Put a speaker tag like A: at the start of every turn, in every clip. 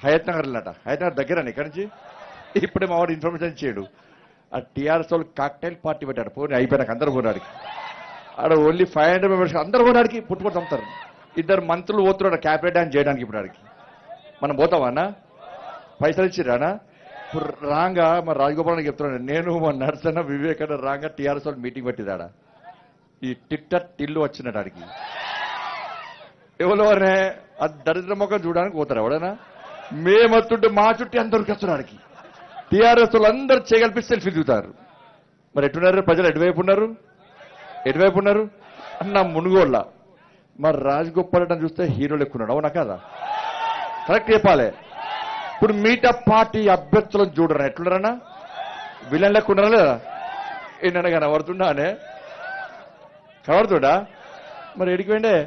A: హయత్ నగర్ వెళ్ళట హయత్ నగర్ దగ్గర ఇక్కడి నుంచి ఇప్పుడే మా వాడు ఇన్ఫర్మేషన్ ఇచ్చాడు ఆ టీఆర్ఎస్ వాళ్ళు కాక్టైల్ పార్టీ పెట్టాడు పోనీ అయిపోయినాక అందరు పోనాడికి ఆడ ఓన్లీ ఫైవ్ హండ్రెడ్ మెంబర్స్ అందరు పోనాడికి పుట్టుకొని చంపుతారు ఇద్దరు మంత్రులు పోతున్నాడు క్యాబినెట్ డాన్స్ చేయడానికి ఇప్పుడు ఆడికి మనం పోతామా అన్న పైసలు ఇచ్చిరానా ఇప్పుడు రాంగా మా రాజగోపాల్ చెప్తున్నాడు నేను మా నర్సన్న వివేకన్న రాంగా టీఆర్ఎస్ వాళ్ళు మీటింగ్ పెట్టిదాడా ఈ టిట్టర్ టిల్లు వచ్చినట్టు ఆడికి ఎవరెవరే ఆ దరిద్ర ముఖం చూడడానికి పోతారు ఎవడైనా మేమొస్తుంటే మా చుట్టూ అందరికి వస్తున్నారు ఆడికి టీఆర్ఎస్ వాళ్ళు అందరు చేయగలిపి సెల్ఫీ దిగుతారు మరి ఎట్టున్నారు ప్రజలు ఎటువైపు ఉన్నారు ఎటువైపు ఉన్నారు అన్న మునుగోళ్ళ మరి రాజగోపాల్ చూస్తే హీరో లెక్కున్నాడు అవునా కదా కరెక్ట్ చెప్పాలి ఇప్పుడు మీటా పార్టీ అభ్యర్థులను చూడరా ఎట్లున్నారన్నా విలన్ లెక్క ఉన్నారా లేదా ఏంటన్నా కనబడుతుండా అనే కనబడుతుండా మరి ఎడికిపోయిండే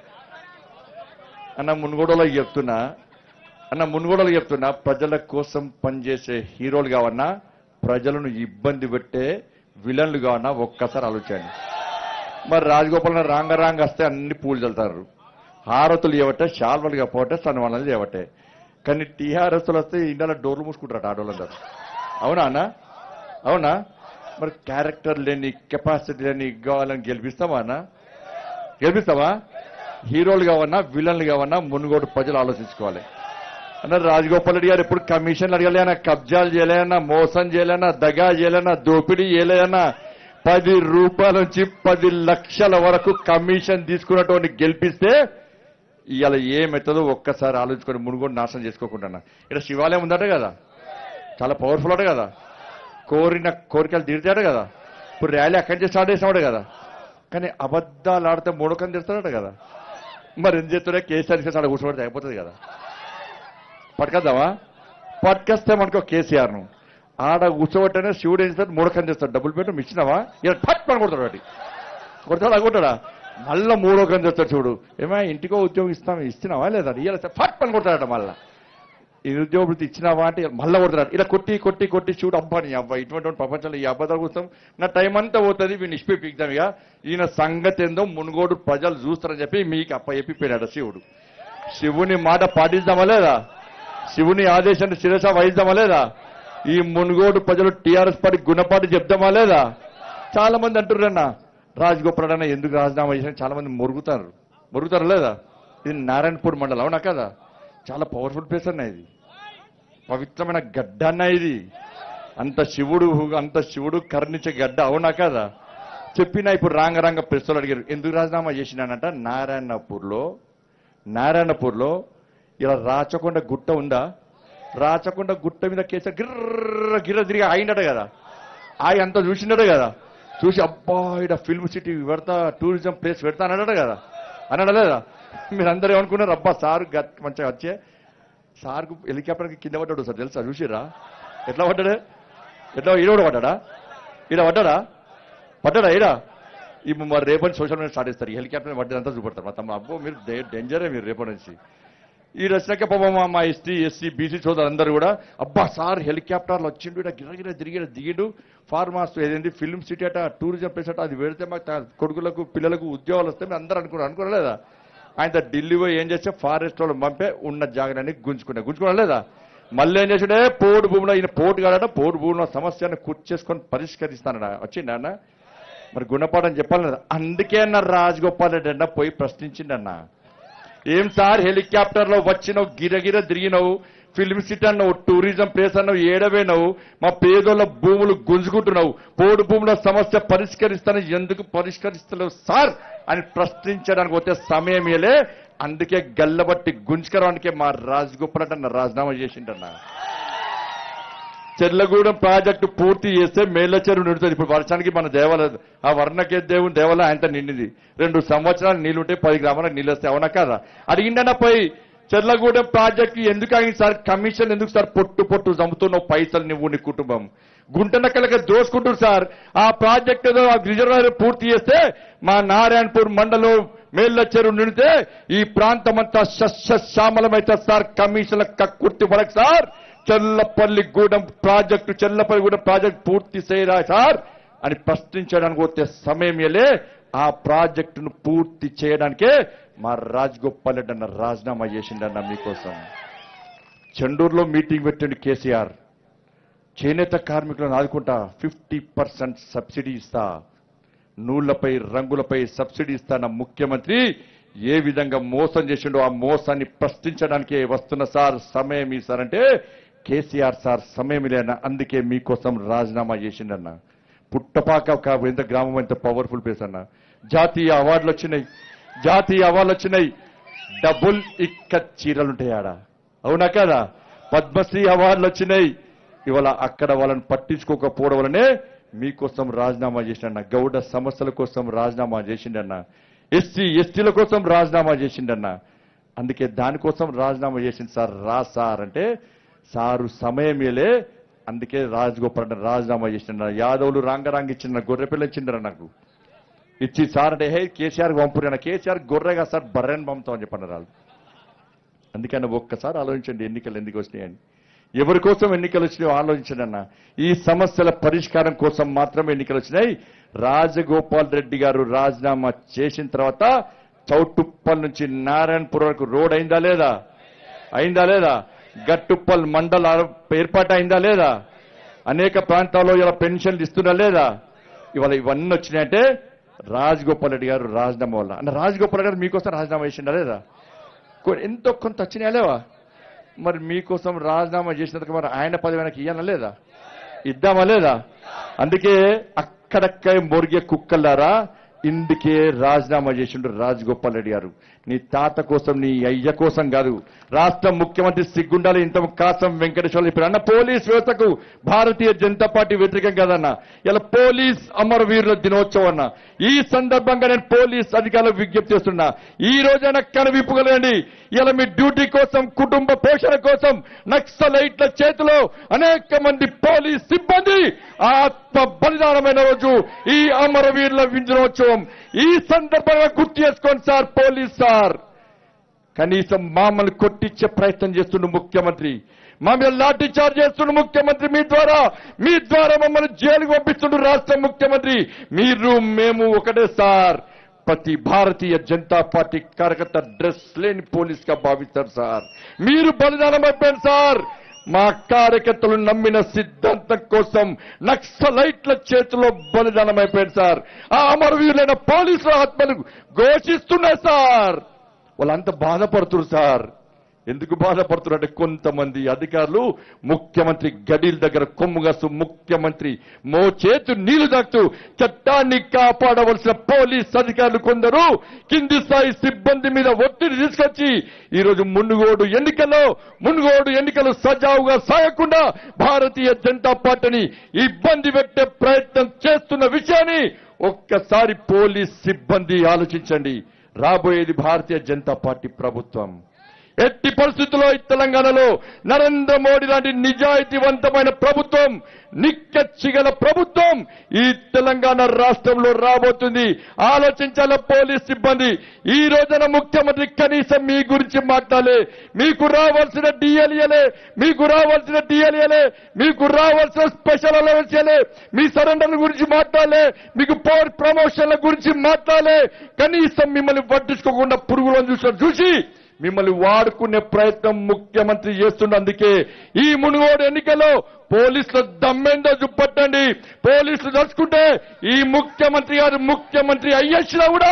A: అన్న మునుగోడలో చెప్తున్నా అన్న మునుగోడలో చెప్తున్నా ప్రజల కోసం పనిచేసే హీరోలు కావన్నా ప్రజలను ఇబ్బంది పెట్టే విలన్లు కావన్నా ఒక్కసారి ఆలోచించండి మరి రాజగోపాల్ రాంగ రాంగ వస్తే అన్ని పూలు చల్లుతారు హారతులు ఇవ్వటే శాల్వలు కప్పవటే సన్మానాలు చేయవటే కానీ టీఆర్ఎస్ వస్తే ఇండియాలో డోర్లు మూసుకుంటారు ఆడవాళ్ళందరూ అవునా అన్న అవునా మరి క్యారెక్టర్ లేని కెపాసిటీ లేని కావాలని గెలిపిస్తామా అన్న గెలిపిస్తావా హీరోలు కావన్నా విలన్లు కావన్నా మునుగోడు ప్రజలు ఆలోచించుకోవాలి అన్నారు రాజగోపాల్ రెడ్డి గారు ఎప్పుడు కమిషన్లు అడగలేనా కబ్జాలు చేయలేనా మోసం చేయలేనా దగా చేయలేనా దోపిడీ చేయలేనా పది రూపాయల నుంచి పది లక్షల వరకు కమిషన్ తీసుకున్నటువంటి గెలిపిస్తే ఇవాళ ఏమెత్తదో ఒక్కసారి ఆలోచించుకొని మునుగోడు నాశనం చేసుకోకుండా ఇక్కడ శివాలయం ఉందట కదా చాలా పవర్ఫుల్ అట కదా కోరిన కోరికలు తీర్చాడు కదా ఇప్పుడు ర్యాలీ అక్కడి నుంచి స్టార్ట్ చేసినాడు కదా కానీ అబద్ధాలు ఆడితే మూడకం తీస్తాడట కదా మరి ఏం చేస్తున్నా కేసీఆర్ చేసి ఆడ కూర్చోబడితే అయిపోతుంది కదా పట్టుకొద్దామా పట్టుకొస్తే మనకు కేసీఆర్ను ఆడ కూర్చోబెట్టనే శివుడు ఏం చేస్తాడు మూడకం చేస్తాడు డబ్బులు పెట్టి ఇచ్చినావా ఇలా పట్ పని కొడతాడు వాటి కొడతాడా కొట్టాడా మళ్ళా మూడో కం చేస్తాడు చూడు ఏమా ఇంటికో ఉద్యోగం ఇస్తాం ఇచ్చినావా లేదా ఇయ్యాలి ఫట్ పని కొడతాడట మళ్ళా ఈ ఉద్యోగం ఇచ్చినావా అంటే మళ్ళా కొడతాడు ఇలా కొట్టి కొట్టి కొట్టి చూడు అబ్బా నీ అబ్బా ఇటువంటి వాడు ప్రపంచంలో ఈ అబద్ధాల కోసం నా టైం అంతా పోతుంది వీడిని ఇష్పి పీకుతాం ఇక ఈయన సంగతి ఏందో మునుగోడు ప్రజలు చూస్తారని చెప్పి మీకు అప్ప చెప్పిపోయినాడు శివుడు శివుని మాట పాటిద్దామా లేదా శివుని ఆదేశాన్ని శిరస వహిద్దామా లేదా ఈ మునుగోడు ప్రజలు టీఆర్ఎస్ పార్టీ గుణపాటి చెప్దామా లేదా చాలా మంది అంటున్నారన్న రాజగోపాల్ అన్న ఎందుకు రాజీనామా చేసిన చాలా మంది మురుగుతారు మురుగుతారు లేదా ఇది నారాయణపూర్ మండలం అవునా కదా చాలా పవర్ఫుల్ ప్లేస్ అన్న ఇది పవిత్రమైన గడ్డ అన్న ఇది అంత శివుడు అంత శివుడు కర్ణించే గడ్డ అవునా కదా చెప్పినా ఇప్పుడు రాంగ రాంగ ప్రశ్నలు అడిగారు ఎందుకు రాజీనామా చేసినానంట నారాయణపూర్లో నారాయణపూర్లో ఇలా రాచకొండ గుట్ట ఉందా రాచకొండ గుట్ట మీద కేసీఆర్ గిర్ర గిర్ర తిరిగి ఆయిండట కదా ఆయి అంతా చూసిండట కదా చూసి అబ్బా ఇడ ఫిల్మ్ సిటీ పెడతా టూరిజం ప్లేస్ పెడతా అన్నాడట కదా అన్నాడా లేదా మీరు అందరూ ఏమనుకున్నారు అబ్బా సార్ గట్- మంచిగా వచ్చే సార్కు హెలికాప్టర్కి కింద పడ్డాడు సార్ తెలుసా చూసిరా ఎట్లా పడ్డాడు ఎట్లా ఈడ కూడా పడ్డాడా ఈడ పడ్డాడా పడ్డాడా ఈడ ఇప్పుడు మరి రేపటి సోషల్ మీడియా స్టార్ట్ చేస్తారు ఈ హెలికాప్టర్ పడ్డదంతా చూపెడతారు మా తమ్మ అబ్బో మీరు డే- డేంజరే మీరు రేపటి నుంచి ఈ రచనక పాపం మా- మా ఎస్టీ ఎస్సీ బీసీ సోదరు అందరూ కూడా అబ్బా సార్ హెలికాప్టర్లు వచ్చిండు ఇక్కడ గిరగిర తిరిగి దిగిడు ఫార్మాస్ ఏదైంది ఫిల్మ్ సిటీ అట టూరిజం ప్లేస్ అట అది పెడితే మాకు తా- కొడుకులకు పిల్లలకు ఉద్యోగాలు వస్తే మేము అందరూ అనుకున్నారు అనుకోలేదా ఆయన ఢిల్లీ పోయి ఏం చేస్తే ఫారెస్ట్ వాళ్ళు పంపే ఉన్న జాగాన్ని గుంజుకున్నా గుంజుకున్నా లేదా మళ్ళీ ఏం చేసాడే పోటు భూమిలో ఈయన పోటు కాడట పోటు భూమిలో సమస్యను కూర్చేసుకొని పరిష్కరిస్తానడా వచ్చిండా అన్న మరి గుణపాఠం చెప్పాలి కదా అందుకే అన్న రాజగోపాల్ రెడ్డి అన్న పోయి ప్రశ్నించిండన్న ఏం సార్ హెలికాప్టర్ లో వచ్చినావు గిరగిర తిరిగినావు ఫిల్మ్ సిటీ అన్నావు టూరిజం ప్లేస్ అన్నావు ఏడవేనావు మా పేదోళ్ళ భూములు గుంజుకుంటున్నావు పోడు భూముల సమస్య పరిష్కరిస్తాను ఎందుకు పరిష్కరిస్తలేవు సార్ అని ప్రశ్నించడానికి వచ్చే సమయం ఏలే అందుకే గల్లబట్టి గుంజుకరానికే మా రాజగోపాల్ అన్న రాజీనామా చేసిండన్నా చెర్లగూడెం ప్రాజెక్టు పూర్తి చేస్తే మేళ్ల చెరువు నిండుతుంది ఇప్పుడు వర్షానికి మన దేవాలయం ఆ వర్ణకే దేవుని దేవాలయం ఆయనతో నిండింది రెండు సంవత్సరాలు నీళ్లుంటే పది గ్రామాలకు నీళ్ళు వస్తాయి అవునా కదా అడిగిండన్నా పోయి చెర్లగూడెం ప్రాజెక్టు ఎందుకు అయింది సార్ కమిషన్ ఎందుకు సార్ పొట్టు పొట్టు చంపుతున్నావు పైసలు నువ్వు నీ కుటుంబం గుంటనక్కలకి దోసుకుంటారు సార్ ఆ ప్రాజెక్ట్ ఏదో ఆ రిజర్వాయర్ పూర్తి చేస్తే మా నారాయణపూర్ మండలం మేళ్ల చెరువు నిండితే ఈ ప్రాంతమంతా సస్యశ్యామలమైతే సార్ కమిషన్ల కక్కుర్తి పడక sir Chellapalli Gudem project Chellapalli Gudem project పూర్తి చేయరా సార్ అని ప్రశ్నించడానికి వచ్చే సమయమేలే ఆ ప్రాజెక్టును పూర్తి చేయడానికే మా రాజగోపాల్ రెడ్డి అన్న రాజీనామా చేసిండన్న మీకోసం చెండూరులో మీటింగ్ పెట్టండి కేసీఆర్ చేనేత కార్మికులను ఆదుకుంటా ఫిఫ్టీ పర్సెంట్ సబ్సిడీ ఇస్తా నూళ్లపై రంగులపై సబ్సిడీ ఇస్తాన ముఖ్యమంత్రి ఏ విధంగా మోసం చేసిండో ఆ మోసాన్ని ప్రశ్నించడానికే వస్తున్న సార్ సమయం ఈ సార్ అంటే కేసీఆర్ సార్ సమయం లేన అందుకే మీకోసం రాజీనామా చేసిండన్న పుట్టపాక ఒక ఎంత గ్రామం ఎంత పవర్ఫుల్ ప్లేస్ అన్న జాతీయ అవార్డులు వచ్చినాయి జాతీయ అవార్డులు వచ్చినాయి డబుల్ ఇక్క చీరలుంటాయి ఆడ అవునా కదా పద్మశ్రీ అవార్డులు వచ్చినాయి ఇవాళ అక్కడ వాళ్ళని పట్టించుకోకపోవడం వల్లనే మీకోసం రాజీనామా చేసిండన్న గౌడ సమస్యల కోసం రాజీనామా చేసిండన్న ఎస్సీ ఎస్టీల కోసం రాజీనామా చేసిండన్న అందుకే దానికోసం రాజీనామా చేసింది సార్ రా సార్ అంటే సారు సమయమేలే అందుకే రాజగోపాల్ అంటే రాజీనామా చేసిండ యాదవులు రాంగరాంగ్ ఇచ్చిన గొర్రె పిల్ల ఇచ్చిండ్ర నాకు ఇచ్చి సార్ అంటే హే కేసీఆర్ పంపురు అన్న కేసీఆర్ గొర్రెగా సార్ బర్రెని పంపుతామని చెప్పండి వాళ్ళు అందుకని ఒక్కసారి ఆలోచించండి ఎన్నికలు ఎందుకు వచ్చినాయని ఎవరి కోసం ఎన్నికలు వచ్చినాయో ఆలోచించండి అన్న ఈ సమస్యల పరిష్కారం కోసం మాత్రమే ఎన్నికలు వచ్చినాయి రాజగోపాల్ రెడ్డి గారు రాజీనామా చేసిన తర్వాత చౌటుప్పల్ నుంచి నారాయణపురం వరకు రోడ్ అయిందా లేదా అయిందా లేదా గట్టుప్పల్ మండల ఏర్పాటు అయిందా లేదా అనేక ప్రాంతాల్లో ఇలా పెన్షన్లు ఇస్తున్నా లేదా ఇవాళ ఇవన్నీ వచ్చినాయంటే రాజగోపాల్ రెడ్డి గారు రాజీనామా వల్ల అంటే రాజగోపాల్ రెడ్డి గారు మీకోసం రాజీనామా చేసిండా లేదా కొ- ఎంతో కొంత వచ్చినాయా లేవా మరి మీకోసం రాజీనామా చేసినందుకు మరి ఆయన పదవి ఆయనకి ఇయ్యాలా లేదా ఇద్దామా లేదా అందుకే అక్కడక్కడ మొరిగే కుక్కలారా ఇందుకే రాజీనామా చేసిండు రాజగోపాల్ రెడ్డి గారు నీ తాత కోసం నీ అయ్య కోసం కాదు రాష్ట్ర ముఖ్యమంత్రి సిగ్గుండాలి ఇంత కాసం వెంకటేశ్వర ఇప్పుడు అన్న పోలీస్ వ్యవస్థకు భారతీయ జనతా పార్టీ వ్యతిరేకం కాదన్న ఇలా పోలీస్ అమరవీరుల దినోత్సవం అన్న ఈ సందర్భంగా నేను పోలీస్ అధికారులకు విజ్ఞప్తి చేస్తున్నా ఈ రోజైనా కనువిప్పుగలండి ఇలా మీ డ్యూటీ కోసం కుటుంబ పోషణ కోసం నక్సలైట్ల చేతిలో అనేక మంది పోలీస్ సిబ్బంది ఆత్మ బలిదానమైన రోజు ఈ అమరవీరుల దినోత్సవం ఈ సందర్భంగా గుర్తు చేసుకోండి సార్ పోలీస్ సార్ కనీసం మమ్మల్ని కొట్టించే ప్రయత్నం చేస్తున్న ముఖ్యమంత్రి మమ్మల్ని లాఠీ చార్జ్ చేస్తున్న ముఖ్యమంత్రి మీ ద్వారా మీ ద్వారా మమ్మల్ని జైలుకు పంపిస్తున్న రాష్ట్ర ముఖ్యమంత్రి మీరు మేము ఒకటే సార్ ప్రతి భారతీయ జనతా పార్టీ కార్యకర్త డ్రెస్ లేని పోలీస్ గా భావిస్తారు సార్ మీరు బలిదానం అయిపోయారు సార్ మా కార్యకర్తలు నమ్మిన సిద్ధాంతం కోసం నక్సలైట్ల చేతిలో బలిదానం అయిపోయారు సార్ ఆ అమరవీరులైన పోలీసుల ఆత్మలు ఘోషిస్తున్నాయి సార్ వాళ్ళంతా బాధపడుతున్నారు సార్ ఎందుకు బాధపడుతున్నారు అంటే కొంతమంది అధికారులు ముఖ్యమంత్రి గడీల దగ్గర కొమ్ముగాసు ముఖ్యమంత్రి మో చేతు నీళ్లు దాక్తూ చట్టాన్ని కాపాడవలసిన పోలీస్ అధికారులు కొందరు కింది స్థాయి సిబ్బంది మీద ఒత్తిడి తీసుకొచ్చి ఈ రోజు మునుగోడు ఎన్నికల్లో మునుగోడు ఎన్నికలు సజావుగా సాగకుండా భారతీయ జనతా పార్టీని ఇబ్బంది పెట్టే ప్రయత్నం చేస్తున్న విషయాన్ని ఒక్కసారి పోలీస్ సిబ్బంది ఆలోచించండి రాబోయేది భారతీయ జనతా పార్టీ ప్రభుత్వం ఎట్టి పరిస్థితుల్లో ఈ తెలంగాణలో నరేంద్ర మోడీ లాంటి నిజాయితీవంతమైన ప్రభుత్వం నిక్కచ్చిగల ప్రభుత్వం ఈ తెలంగాణ రాష్ట్రంలో రాబోతుంది ఆలోచించాల పోలీస్ సిబ్బంది ఈ రోజున ముఖ్యమంత్రి కనీసం మీ గురించి మాట్లాడలే మీకు రావాల్సిన డిఎల్ఏలే మీకు రావాల్సిన డిఎల్ఏలే మీకు రావాల్సిన స్పెషల్ అలవెన్స్లే మీ సరెండర్ల గురించి మాట్లాడలే మీకు పవర్ ప్రమోషన్ల గురించి మాట్లాడలే కనీసం మిమ్మల్ని పట్టించుకోకుండా పురుగులను చూసిన చూసి మిమ్మల్ని వాడుకునే ప్రయత్నం ముఖ్యమంత్రి చేస్తున్నందుకే ఈ మునుగోడు ఎన్నికల్లో పోలీసుల దమ్మెందో చూపట్టండి పోలీసులు తలుచుకుంటే ఈ ముఖ్యమంత్రి గారు ముఖ్యమంత్రి అయ్యేసినా కూడా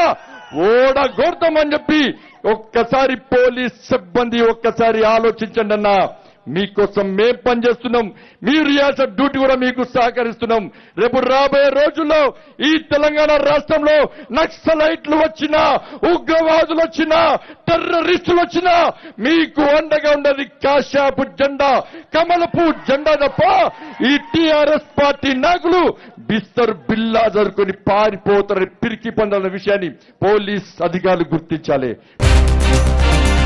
A: ఓడగొడతామని చెప్పి ఒక్కసారి పోలీస్ సిబ్బంది ఒక్కసారి ఆలోచించండి అన్నా మీకోసం మేం పనిచేస్తున్నాం మీరు చేయాల్సిన డ్యూటీ కూడా మీకు సహకరిస్తున్నాం రేపు రాబోయే రోజుల్లో ఈ తెలంగాణ రాష్ట్రంలో నక్సలైట్లు వచ్చినా ఉగ్రవాదులు వచ్చినా టెర్రరిస్టులు వచ్చినా మీకు అండగా ఉండేది కాశాపు జెండా కమలపు జెండా తప్ప ఈ టిఆర్ఎస్ పార్టీ నాయకులు బిస్తర్ బిల్లా జరుపుకొని పారిపోతారని పిరికి పొందాలన్న విషయాన్ని పోలీస్ అధికారులు గుర్తించాలి